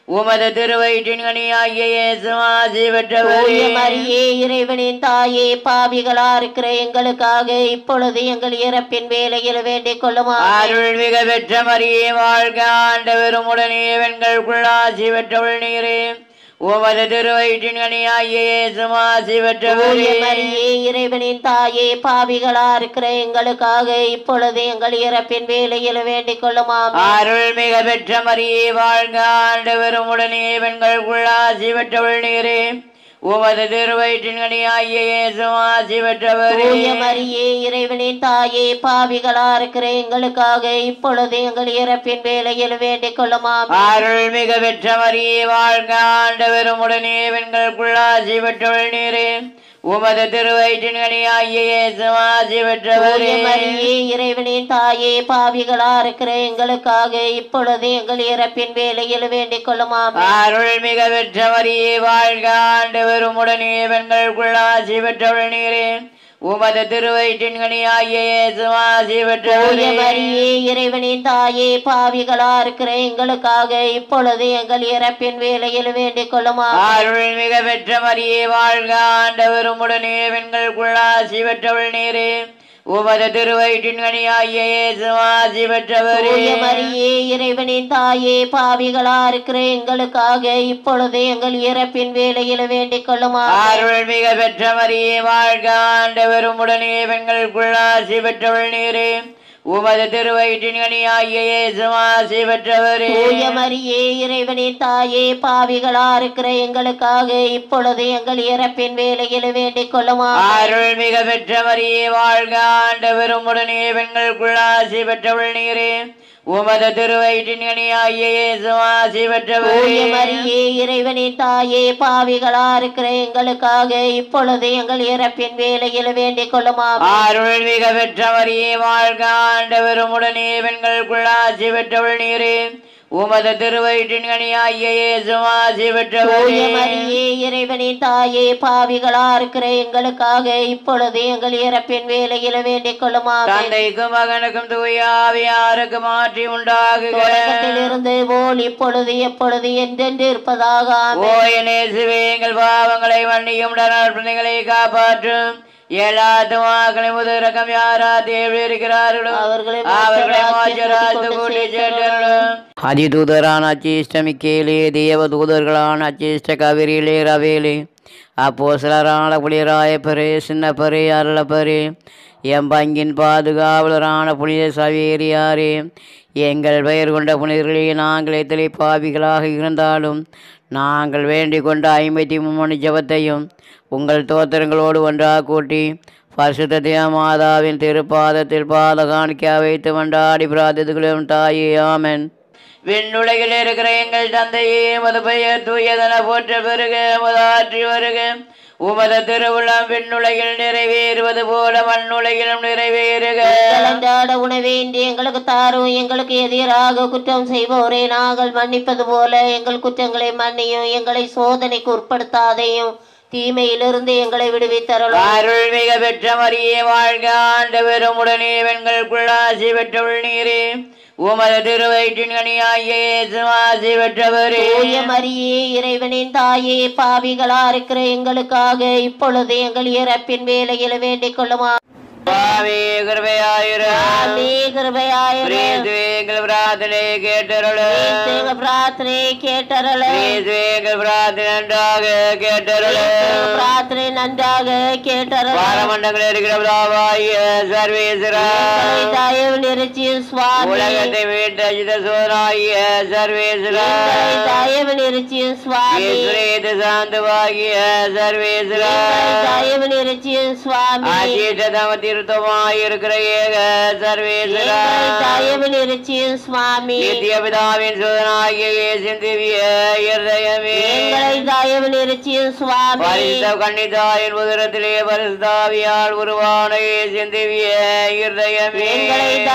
உமது திருவயிற்றின் கனியாகிய இயேசு ஆசி தூய பெற்றவரே மரியே இறைவனின் தாயே பாவிகளா இருக்கிற எங்களுக்காக இப்பொழுது எங்கள் இறப்பின் வேலையில் வேண்டிக் கொள்ளுமா அருள் மிக பெற்ற மரியே வாழ்க ஆண்டவரும் உடனே வெண்களுக்குள் ஆசி பெற்றவள் நீரே உமது திருவயிற்றின் கனியாகிய இயேசு ஆசி தூய பெற்றவரே மரியே இறைவனின் தாயே பாவிகளா இருக்கிற எங்களுக்காக இப்பொழுது எங்கள் இறப்பின் வேலையில் வேண்டிக் கொள்ளுமா அருள் மிக பெற்ற மரியே வாழ்க ஆண்டவரும் உடனே பெண்களுக்குள் ஆசி பெற்றவள் நீரே உமது திருவயிற்றின் கனியாகிய இயேசு ஆசி பெற்றவரே தூய மரியே இறைவனின் தாயே பாவிகளா இருக்கிற எங்களுக்காக இப்பொழுது எங்கள் இறப்பின் வேலையில் வேண்டிக் கொள்ளுமா அருள் மிக பெற்ற மரியே வாழ்க ஆண்டவரும் உடனே பெண்களுக்குள் ஆசி பெற்றவள் நீரே உமது திருவயிற்றின் கனியாகிய இயேசு ஆசி தூய பெற்றவரே மரியே இறைவனின் தாயே பாவிகளா இருக்கிற எங்களுக்காக இப்பொழுது எங்கள் இறப்பின் வேலையில் வேண்டிக் கொள்ளுமா அருள் மிக பெற்ற மரியே வாழ்க ஆண்டவரும் உடனே பெண்களுக்குள் ஆசி பெற்றவள் நீரே உமது திருவயிற்றின் கனியாகிய இயேசு ஆசி தூய பெற்றவரே மரியே இறைவனின் தாயே பாவிகளா இருக்கிற எங்களுக்காக இப்பொழுது எங்கள் இறப்பின் வேலையில் வேண்டிக் கொள்ளுமா அருள் மிக பெற்ற மரியே வாழ்க ஆண்டவரும் உடனே பெண்களுக்குள் ஆசி பெற்றவள் நீரே உமது திருவயிற்றின் கனியாகிய இயேசு ஆசி பெற்றவரே தூய மரியே இறைவனின் தாயே பாவிகளா இருக்கிற எங்களுக்காக இப்பொழுது எங்கள் இறப்பின் வேலையில் வேண்டிக் கொள்ளுமா அருள் மிக பெற்ற மரியே வாழ்க ஆண்டவரும் உடனே பெண்களுக்குள் ஆசி பெற்றவள் நீரே உமது திருவயிற்றின் கனியாகிய இயேசு ஆசி பெற்றவரே தூய மரியே இறைவனின் தாயே பாவிகளா இருக்கிற எங்களுக்காக இப்பொழுது எங்கள் இறப்பின் வேலையில் வேண்டிக் கொள்ளுமா அருள் மிக பெற்ற மரியே வாழ்க ஆண்டவரும் உடனே பெண்களுக்குள் ஆசி பெற்றவள் நீரே உமது திருவயிற்றின் கனியாகிய இயேசு ஆசி பெற்றவரே தூய மரியே இறைவனின் தாயே பாவிகளா இருக்கிற எங்களுக்காக இப்பொழுது எங்கள் இறப்பின் வேலையில் வேண்டிக் கொள்ளுமா அருள் மிக பெற்ற மரியே வாழ்க ஆண்டவரும் உடனே பெண்களுக்குள் ஆசி பெற்றவள் நீரே உமது திருவயிற்றின் கனியாகிய இயேசு ஆசி தூய பெற்றவரே மரியே இறைவனின் தாயே பாவிகளா இருக்கிற எங்களுக்காக இப்பொழுது எங்கள் இறப்பின் வேலையில் வேண்டிக் கொள்ளுமா தந்தைக்கும் மகனுக்கும் தூய ஆவியாருக்கு மாற்றி உண்டாகுக தொடக்கத்திலிருந்து போல் இப்பொழுது எப்பொழுது என்றென்று இருப்பதாக ஆமென். ஓ இயேசுவே எங்கள் பாவங்களை மன்னியும் பிள்ளைகளை காப்பாற்றும் எல்லாத்துமாக்களை முதரகம் யாரா தேவி இருக்கிறார்களோ அவர்களை அவர்களை மாற்றராஜ்யத்துக்கு மாற்றராஜ்யத்து கொண்டு கூட்டி சேர்த்தருளும். சேர்த்தருளும் அதிதூதரான அச்சிஷ்ட மிக்கேலே தேவ தூதர்களான அச்சிஷ்ட கவிரிலே ரவேலே அப்போ சிலரான புலிராயப்பரே சின்னப்பரே அருளப்பரே எம் பங்கின் பாதுகாவலரான புனித சவேரியாரே எங்கள் பெயர் கொண்ட புனிதர்களே நாங்கள் எத்தனை பாவிகளாக இருந்தாலும் நாங்கள் வேண்டிக் கொண்ட ஐம்பத்தி மூணு ஜபத்தையும் உங்கள் தோத்திரங்களோடு ஒன்றாக கூட்டி பரிசுத்த மாதாவின் திருப்பாதத்தில் பாத காணிக்க வைத்து மண்டாடி பிரார்த்தித்துகளும் தாயே ஆமென் விண்ணுலகில் இருக்கிற எங்கள் தந்தையே உமது பெயர் தூயதன போற்ற பெருக உமது ஆற்றி வருக உமது திருவுளம் விண்ணுலகில் நிறைவேறுவது போல மண்ணுலகிலும் நிறைவேறுக கலந்தாட உணவேண்டி எங்களுக்கு தாரும் எங்களுக்கு எதிராக குற்றம் செய்வோரே நாங்கள் மன்னிப்பது போல எங்கள் குற்றங்களை மன்னியும் எங்களை சோதனைக்கு உட்படுத்தாதையும் தீமையிலிருந்து எங்களை விடுவித்தரலாம் அருள் மிக பெற்ற மரியே வாழ்க ஆண்டவரும் உடனே பெண்களுக்குள் ஆசி பெற்றவள் நீரே உமது திருவயிற்றின் கனியாகிய இயேசு ஆசி பெற்றவரே தூய மரியே இறைவனின் தாயே பாவிகளா இருக்கிற எங்களுக்காக இப்பொழுது எங்கள் இறப்பின் வேலையில் வேண்டிக் கொள்ளுமா பாவே கிருபையாயிரு ஆமே கிருபையாயிரு கிறிஸ்துவே எங்கள் பிரார்த்தனை கேட்டருளு எங்க பிரார்த்தனை கேட்டரல கிறிஸ்துவே எங்கள் பிரார்த்தனை நன்றாக கேட்டருளு பிரார்த்தனை நன்றாக கேட்டரல பாரமண்டங்கள் இருக்கிற பிதாவாகிய சர்வேஸ்வரா தயவு நிறுச்சியும் சுவாமி உலகத்தை மீட்ட அஜித சோதனாகிய சர்வேஸ்வரா தயவு நிறுச்சியும் சுவாமி ஈஸ்வரேது சாந்தவாகிய சர்வேஸ்வரா தயவு நிறுச்சியும் சுவாமி அஜீத தம திருத்தமாயிருக்கிற ஏக சர்வேஸ்வரா தயவு நிறுச்சியும் சுவாமி நித்திய பிதாவின் சோதனாகிய இயேசுவின் திவ்ய இருதயமே எங்களை தயவு நிறுச்சியும் சுவாமி பரிசுத்த கன்னிதாயின் உதரத்திலே பரிசுத்தாவியால் உருவான இயேசுவின் திவ்ய இருதயமே எங்களை தயவு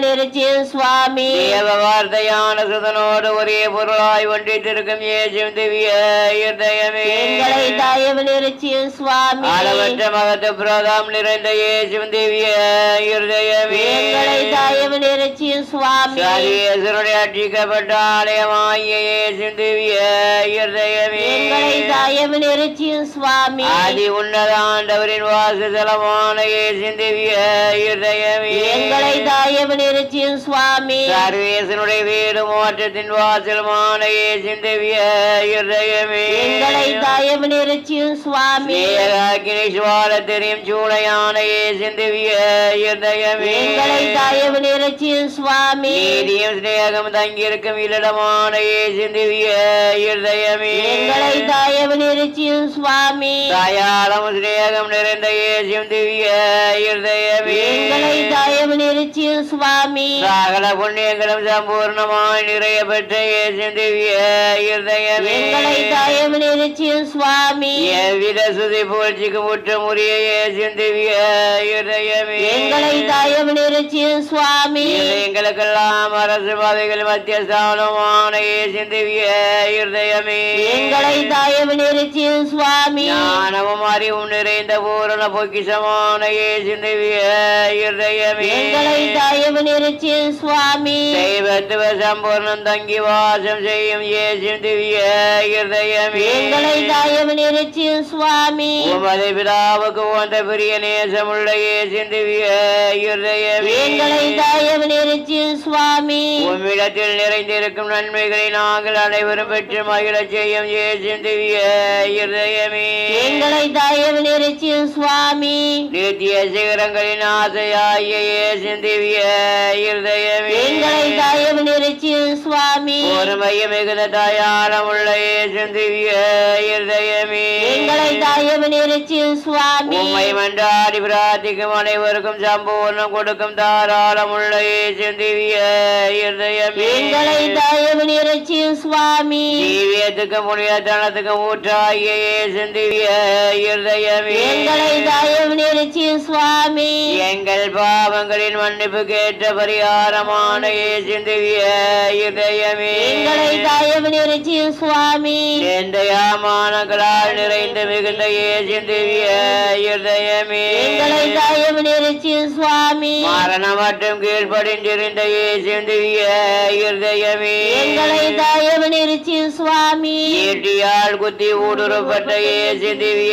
நிறுச்சியும் சுவாமி தேவ வார்த்தையான சுதனோடு ஒரே பொருளாய் ஒன்றித்திருக்கும் இயேசுவின் திவ்ய இருதயமே எங்களை தயவு நிறுச்சியும் சுவாமி அளவற்ற மகத்து பிரதம் நிறைந்த இயேசுவின் திவ்ய இருதயமே எங்களை தயவு நிறுச்சியும் சுவாமி சர்வேசருடைய அர்ச்சிக்கப்பட்ட ஆலயமாகிய இயேசுவின் திவ்ய இருதயமே எங்களை தயவு நிறுச்சியும் சுவாமி ஆதி உன்னத ஆண்டவரின் வாசதலமான இயேசுவின் திவ்ய இருதயமே எங்களை தயவு நிறுச்சியும் சுவாமி சர்வேசனுடைய வீடு மோற்றத்தின் வாசலுமான இயேசுவின் திவ்ய இருதயமே எங்களை தயவு நிறுச்சியும் சுவாமி தெரியும் சூளையான இயேசுவின் திவ்ய இருதயமே எங்களை தயவு நிறுச்சியும் சுவாமி நீதியும் சிநேகம் தங்கியிருக்கும் இல்லடமான இயேசுவின் திவ்ய இருதயமே எங்களை தயவு நிறுச்சியும் சுவாமி தயாளம் சிநேகம் நிறைந்த இயேசுவின் திவ்ய இருதயமே எங்களை தயவு நிறுச்சியும் சுவாமி சகல புண்ணியங்களும் சம்பூர்ணமாய் நிறைய பெற்ற இயேசுவின் திவ்ய இருதயமே எங்களை தயவு நிறுச்சியும் சுவாமி எவ்வித சுதி புகழ்ச்சிக்கு முற்றமுறிய இயேசுவின் திவ்ய இருதயமே எங்களை தயவு நிறுச்சியும் சுவாமி எங்களுக்கெல்லாம் அரசு பதவிகள் மத்தியஸ்தானமான இயேசுவின் திவ்ய இருதயமே எங்களை தயவு நிறுச்சியும் சுவாமி ஞானமும் அறிவும் நிறைந்த பூரண பொக்கிஷமான இயேசுவின் திவ்ய இருதயமே எங்களை தயவு நிறுச்சியும் சுவாமி தெய்வத்துவ சம்பூர்ணம் தங்கி வாசம் செய்யும் இயேசுவின் திவ்ய இருதயமே எங்களை தயவு நிறுச்சியும் சுவாமி உமது பிதாவுக்கு உந்த பிரிய நேசமுள்ள இயேசுவின் திவ்ய இருதயமே எங்களை தயவு நிறுச்சியும் சுவாமி உம்மிடத்தில் நிறைந்திருக்கும் நன்மைகளை நாங்கள் அனைவரும் பெற்று மகிழச் செய்யும் இயேசுவின் திவ்ய இருதயமே எங்களை தயவு நிறுச்சியும் சுவாமி நித்திய சிகரங்களின் ஆசையாகிய இயேசுவின் திவ்ய இருதயமே எங்களை தயவு நிறுச்சியும் சுவாமி ஒருமையும் மிகுந்த தயாரமுள்ள இயேசுவின் திவ்ய இருதயமே எங்களை தயவு நிறுச்சியும் சுவாமி உம்மை மன்றாடி பிரார்த்திக்கும் அனைவருக்கும் சம்பூர்ணம் கொடுக்கும் தாராளமுள்ள இயேசுவின் திவ்ய இருதயமே எங்களை தயவு நிறுச்சியும் சுவாமி ஜீவியத்துக்கு புனிதத்தனத்துக்கு ஊற்றாகிய இயேசுவின் திவ்ய இருதயமே எங்களை தயவு நிறுச்சியும் சுவாமி எங்கள் பாவங்களின் மன்னிப்பு கேட்ட பரிகாரமான இயேசுவின் திவ்ய இருதயமே எங்களை தயவு நிறுச்சியும் சுவாமி எந்தையாமானங்களால் நிறைந்து மிகுந்த இயேசுவின் திவ்ய இருதயமே எங்களை தயவு நிறுச்சியும் சுவாமி மரணம் மற்றும் கீழ்ப்படிந்திருந்த இயேசுவின் திவ்ய இருதயமே எங்களை தயவு நிறுச்சியும் சுவாமி ஈட்டியால் குத்தி ஊடுருவப்பட்ட இயேசு திவ்ய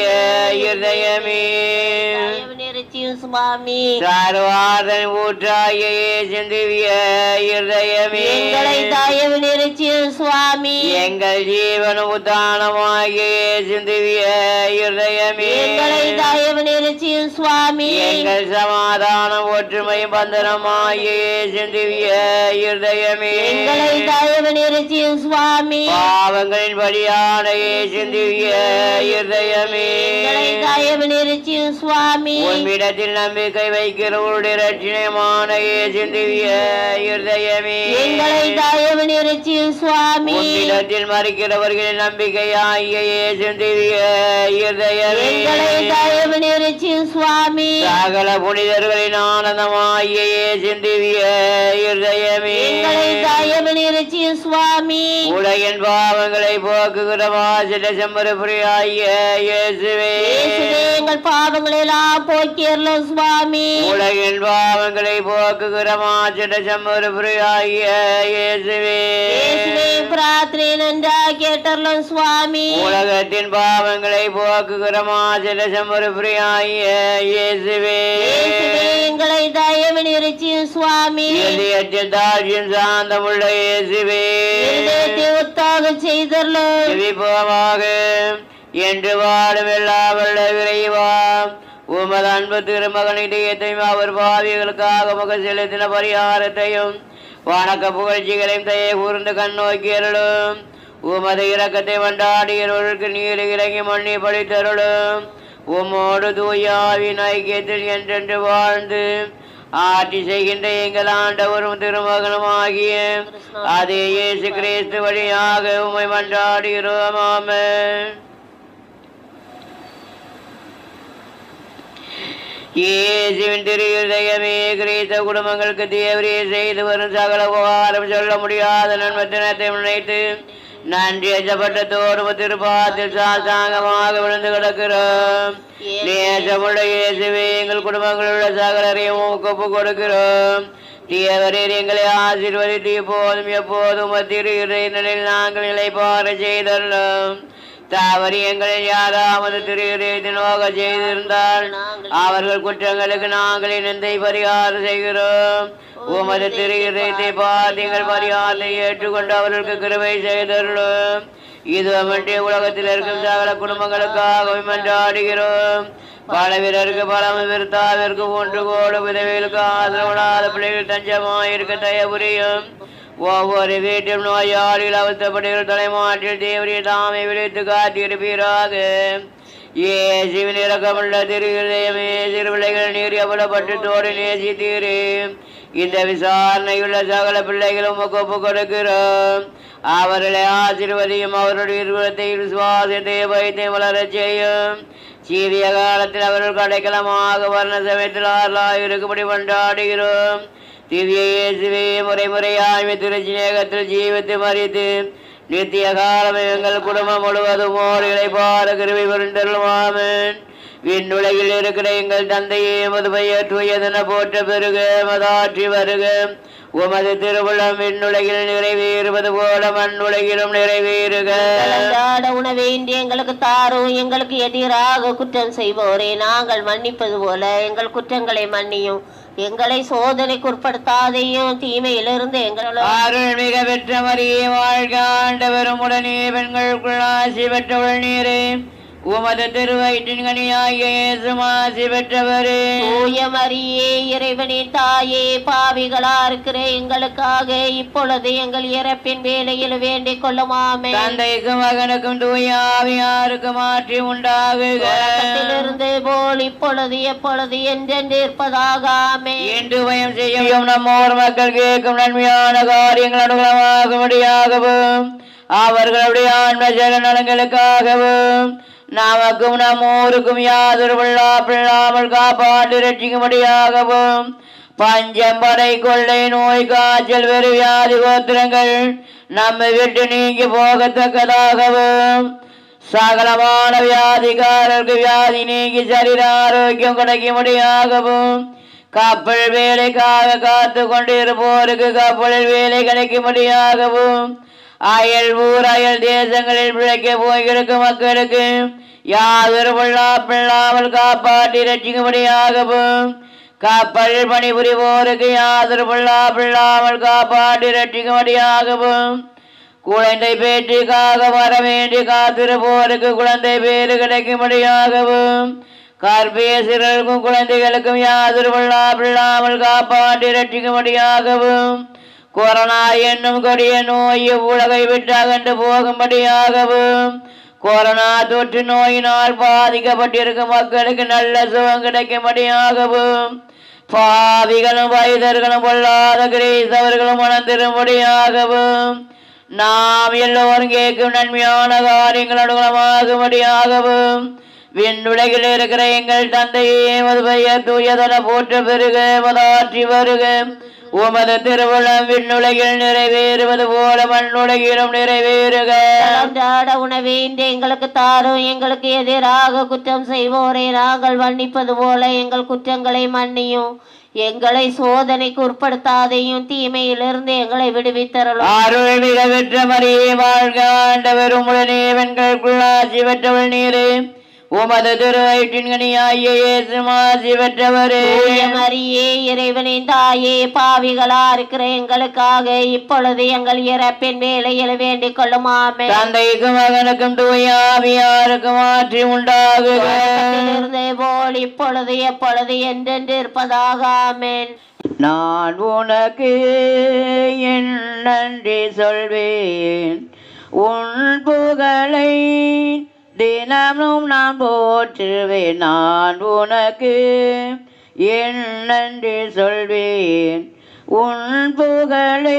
இருதயமே தயவு நிறுச்சியும் சுவாமி சர்வாதன் ஊற்றாய இயேசு திவ்ய இருதயமே எங்களை தயவு நிறுச்சியும் சுவாமி எங்கள் ஜீவன உத்தானமாகிய இயேசு திவ்ய இருதயமே எங்களை தயவு நிறுச்சியும் சுவாமி எங்கள் சமாதானம் ஒற்றுமையும் பந்தனமாகிய இயேசு திவ்ய இருதயமே எங்களை தயவு நிறுச்சியும் சுவாமி பாவங்களின் படியான இயேசு திவ்ய இருதயமே எங்களை தயவு நிறுச்சியும் சுவாமி உன்னிடத்தில் நம்பிக்கை வைக்கிறவருடைய ரட்சணயமான இயேசு திவ்ய இருதயமே எங்களை தயவு நிறுச்சியும் சுவாமி உன்னிடத்தில் மறிக்கிறவர்களின் நம்பிக்கையாகிய இயேசு திவ்ய இருதயமே எங்களை தயவு நிறுச்சியும் சுவாமி சகல புனிதர்களின் ஆனந்தமாகிய இயேசு திவ்ய இருதயமே எங்களை தயவு நிறுச்சியும் சுவாமி உலகின் பாவங்களை போக்குகிற மாசிட செம்மறுபுரியாகிய இயேசுவே இயேசுவே எங்கள் பாவங்களை எல்லாம் போக்கியறலும் சுவாமி உலகின் பாவங்களை போக்குகிற மாசிட செம்மறுபுரியாகிய இயேசுவே இயேசுவே பிரார்த்தனை நன்றா கேட்டறலும் சுவாமி உலகத்தின் பாவங்களை போக்குகிற மாசிட செம்மறுபுரியாகிய இயேசுவே இயேசுவே எங்களை தயவு நிறுச்சியும் சுவாமி இதயத்தில் தாழ்ச்சியும் சாந்தமுள்ள இயேசுவே இருதயத்தை உத்தாக செய்தரலும் செவிப்போமாக என்று வாழும் எல்லா வல்ல விரைவா உமது அன்பு திருமகன் இதயத்தையும் அவர் பாவிகளுக்காக முக செலுத்தின பரிகாரத்தையும் வணக்க புகழ்ச்சிகளையும் தயை கூர்ந்து கண்ணோக்கி அருளும் உமது இரக்கத்தை வண்டாடியவர்களுக்கு நீர் இறங்கி மண்ணி படித்தருளும் உம்மோடு தூயாவின் ஐக்கியத்தில் என்றென்று வாழ்ந்து ஆட்சி செய்கின்ற எங்கள் ஆண்டவரும் திருமகனும் ஆகிய அதே இயேசு கிறிஸ்து வழியாக உம்மை மன்றாடுகிறோம் ஆமென் இயேசுவின் திரு இதயமே கிரீத்த குடும்பங்களுக்கு தேவரே செய்து வரும் சகல உபகாரம் சொல்ல முடியாத நன்மத்தினத்தை நினைத்து நன்றி அச்சப்பட்டத்தோடு திருப்பாத்தில் சாசாங்கமாக விழுந்து கிடக்கிறோம் நேசமுள்ள இயேசுவே எங்கள் குடும்பங்களுள்ள சகலரையும் ஒப்பு கொடுக்கிறோம் தீயவரீர் எங்களை ஆசீர்வதித்து எப்போதும் எப்போதும் திரு இறைநிலையில் நாங்கள் இலைப்பார செய்தள்ளோம் தாவரி எங்களில் யாராவது திரு இறைத்து நோக செய்திருந்தால் அவர்கள் குற்றங்களுக்கு நாங்கள் இணைந்தை பரிகாரம் செய்கிறோம் உமது திரு இறைத்தை பார்த்து எங்கள் பரிகாரத்தை ஏற்றுக்கொண்டு அவர்களுக்கு கிருபை செய்தருளும் இது அவனுடைய உலகத்தில் இருக்கும் சகல குடும்பங்களுக்காக மன்றாடுகிறோம் பல வீரருக்கு பலம் விருத்தாவிற்கு ஒன்று கோடு விதவிகளுக்கு ஆதரவுடாத பிள்ளைகள் தஞ்சமாயிருக்க தயபுரியும் ஒவ்வொரு வீட்டிலும் நோயாளிகள் அவஸ்தப்படுகிற தலைமாட்டில் தேவரிய தாமை விழித்து காத்திருப்பீராக ஏசிவின் இறக்கமுள்ள திரு இதயமே சிறுபிள்ளைகள் நீர் எவ்வளவு தோடு நேசித்தீரே இந்த விசாரணையுள்ள சகல பிள்ளைகளும் ஒப்பு கொடுக்கிறோம் அவர்களை ஆசீர்வதியும் அவருடைய இருவத்தை விசுவாசத்தை வைத்தை வளரச் செய்யும் சீரிய காலத்தில் அவர்கள் கடைக்கலமாக வர்ண சமயத்தில் ஆறுலாய் இருக்கும்படி கொண்டாடுகிறோம் திவ்ய இயேசுவே முறை முறையாய் திருச்சிநேகத்தில் ஜீவித்து மறித்து நித்திய காலம் எங்கள் குடும்பம் முழுவதும் ஓர் இழைப்பார கிருவி புரிந்தருமாமன் விண்ணுலகில் இருக்கிற எங்கள் தந்தையே மது பெயர் தூயதென போற்ற பெருக மதாற்றி வருக உமது திருவுளம் விண்ணுலகில் நிறைவேறுவது போல மண்ணுலகிலும் நிறைவேறுக அன்றாட உணவை இன்று எங்களுக்கு தாரும் எங்களுக்கு எதிராக குற்றம் செய்வோரே நாங்கள் மன்னிப்பது போல எங்கள் குற்றங்களை மன்னியும் எங்களை சோதனைக்கு உட்படுத்தாதையும் தீமையிலிருந்து எங்களை அருள் மிக பெற்ற மரியே வாழ்க ஆண்டவரும் உடனே பெண்களுக்குள் ஆசி பெற்றவள் நீரே உமது திருவயிற்றின் கனியாகிய இயேசும் ஆசி பெற்றவரே தூய மரியே இறைவனின் தாயே பாவிகளா இருக்கிற எங்களுக்காக இப்பொழுது எங்கள் இறப்பின் வேலையில் வேண்டிக் கொள்ளுமாமே தந்தைக்கும் மகனுக்கும் தூய ஆவியாருக்கும் மாற்றி உண்டாகுக இருந்து போல் இப்பொழுது எப்பொழுது என்றென்று இருப்பதாக ஆமே என்று பயம் செய்யும் நம்மோர் மக்கள் கேட்கும் நன்மையான காரியங்கள் அனுகூலமாகும்படியாகவும் அவர்களுடைய ஆன்ம ஜெக நலங்களுக்காகவும் நமக்கும் நம் ஊருக்கும் யாதொரு பிள்ளா பிள்ளாமல் காப்பாற்றி ரட்சிக்கும்படியாகவும் பஞ்சம் படை கொள்ளை நோய் காய்ச்சல் வெறு வியாதி கோத்திரங்கள் நம்மை விட்டு நீங்கி போகத்தக்கதாகவும் சகலமான வியாதிக்காரருக்கு வியாதி நீங்கி சரீர ஆரோக்கியம் கிடைக்கும்படியாகவும் கப்பல் வேலைக்காக காத்து கொண்டிருப்போருக்கு கப்பலில் வேலை கிடைக்கும்படியாகவும் அயல் ஊர் அயல் தேசங்களில் பிழைக்க போயிருக்கும் மக்களுக்கு யாதொரு பொல்லா பிள்ளாமல் காப்பாற்றி ரட்சிக்கும்படியாகவும் கப்பல் பணிபுரிவோருக்கு யாதொரு பொல்லா பிள்ளாமல் காப்பாற்றி ரட்சிக்கும்படியாகவும் குழந்தை பேற்றுக்காக வர வேண்டி காத்திருப்போருக்கு குழந்தை பேறு கிடைக்கும்படியாகவும் கர்ப்பேசிறருக்கும் குழந்தைகளுக்கும் யாதொரு பொல்லா பிள்ளாமல் காப்பாற்றி ரட்சிக்கும்படியாகவும் கொரோனா என்னும் கொடிய நோய் உலகை விட்டு அகன்று போகும்படியாகவும் கொரோனா தொற்று நோயினால் பாதிக்கப்பட்டிருக்கும் மக்களுக்கு நல்ல சுகம் கிடைக்கும்படியாகவும் பாவிகளும் வயதர்களும் பொல்லாத கிரீஸ்தவர்களும் மனம் திரும்படியாகவும் நாம் எல்லோரும் கேட்கும் நன்மையான காரியங்கள் அனுகூலமாகும்படியாகவும் விண்ணுலகில் இருக்கிற எங்கள் தந்தையே மது பெயர் தூயதன போற்ற பெருக மதாற்றி வருக உமது திருவுளம் விண்ணுலகில் நிறைவேறுவது போல மண்ணுலகிலும் நிறைவேறுக அன்றாட உணவை இன்று எங்களுக்கு தாரும் எங்களுக்கு எதிராக குற்றம் செய்வோரை நாங்கள் மன்னிப்பது போல எங்கள் குற்றங்களை மன்னியும் எங்களை சோதனைக்கு உட்படுத்தாதையும் தீமையிலிருந்து எங்களை விடுவித்தரலும் அருள் மிக பெற்ற மரியே வாழ்க ஆண்டவர் உடனே வெண்களுக்குள்ளாசி பெற்றவள் நீரே உமது திருவயிற்றின் கனியாகிய இயேசு மாசி பெற்றவரே தூய மரியே இறைவனின் தாயே பாவிகளா இருக்கிற எங்களுக்காக இப்பொழுது எங்கள் இறப்பின் வேலையில் வேண்டிக் கொள்ளுமாமே தந்தைக்கும் மகனுக்கும் தூய ஆவியாருக்கும் மாற்றி உண்டாகுக இருந்தே போல் இப்பொழுது எப்பொழுது என்றென்று இருப்பதாக ஆமென் நான் உனக்கு என் நன்றி சொல்வேன் உன் புகழை தினமும் நான் போற்றுவேன் நான் உனக்கு என் நன்றி சொல்வேன் உன் புகழை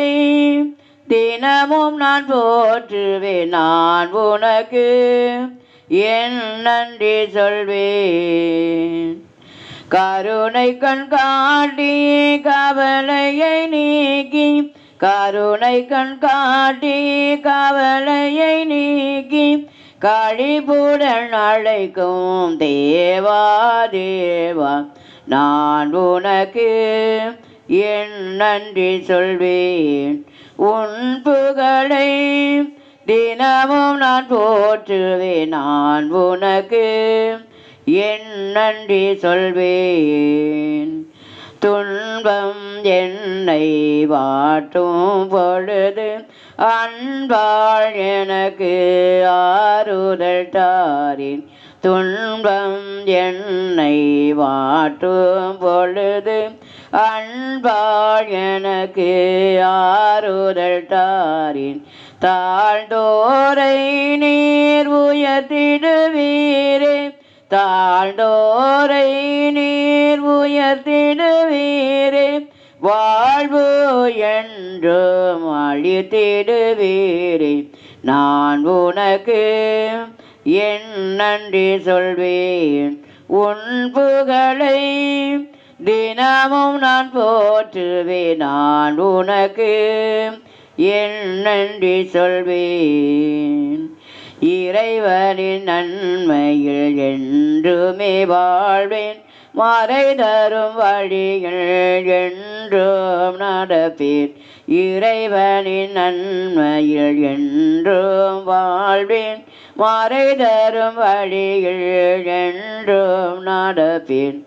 தினமும் நான் போற்றுவேன் நான் உனக்கு என் நன்றி சொல்வேன் கருணை கண் காட்டி கவலையை நீக்கி கருணை கண் காட்டி கவலையை நீக்கி கழிப்புடன் அழைக்கும் தேவா தேவா நான் உனக்கு என் நன்றி சொல்வேன் உன் புகழை தினமும் நான் போற்றுவேன் நான் உனக்கு என் நன்றி சொல்வேன் துன்பம் என்னை வாட்டும் பொழுது அன்பாள் எனக்கு ஆறுதல் தாரின் துன்பம் என்னை வாட்டும் பொழுது அன்பாள் எனக்கு ஆறுதல் தாரின் தாழ்ந்தோரை நீர் உயர்த்திடுவீரே தாழ்ந்தோரை நீர் உயர்த்திடுவீரே வாழ்வு என்றும் அழித்திடுவீரே நான் உனக்கு என் நன்றி சொல்வேன் உன் புகழை தினமும் நான் போற்றுவேன் நான் உனக்கு என் நன்றி சொல்வேன் இறைவனின் நன்மையில் என்றுமே வாழ்வேன் மறை தரும் வழியில் என்றும் நடப்பேன் இறைவனின் நன்மையில் என்றும் வாழ்வேன் மறை தரும் வழியில் என்றும் நடப்பேன்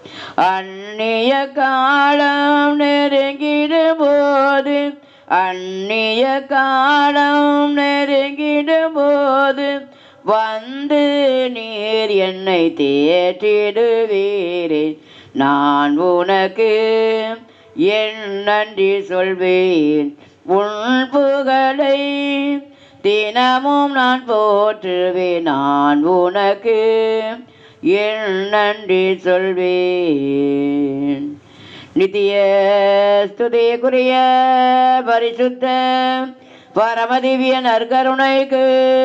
அந்நிய காலம் நெருங்கிடும் போது அந்நிய காலம் நெருங்கிடும் போது வந்து நீர் என்னை தேற்றிடுவீரே நான் உனக்கு என் நன்றி சொல்வேன் உன் புகழை தினமும் நான் போற்றுவேன் நான் உனக்கு என் நன்றி சொல்வேன் நித்திய ஸ்துதிக்குரிய பரிசுத்த பரமதிவிய நற்கருணைக்கு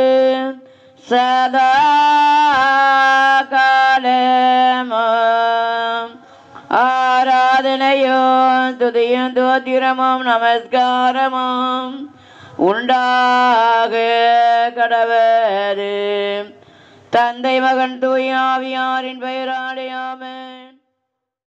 சதா காலமும் ஆராதனையும் துதியும் தோத்திரமும் நமஸ்காரமும் உண்டாக கடவது தந்தை மகன் தூய் ஆவியாரின் பெயராடையாமே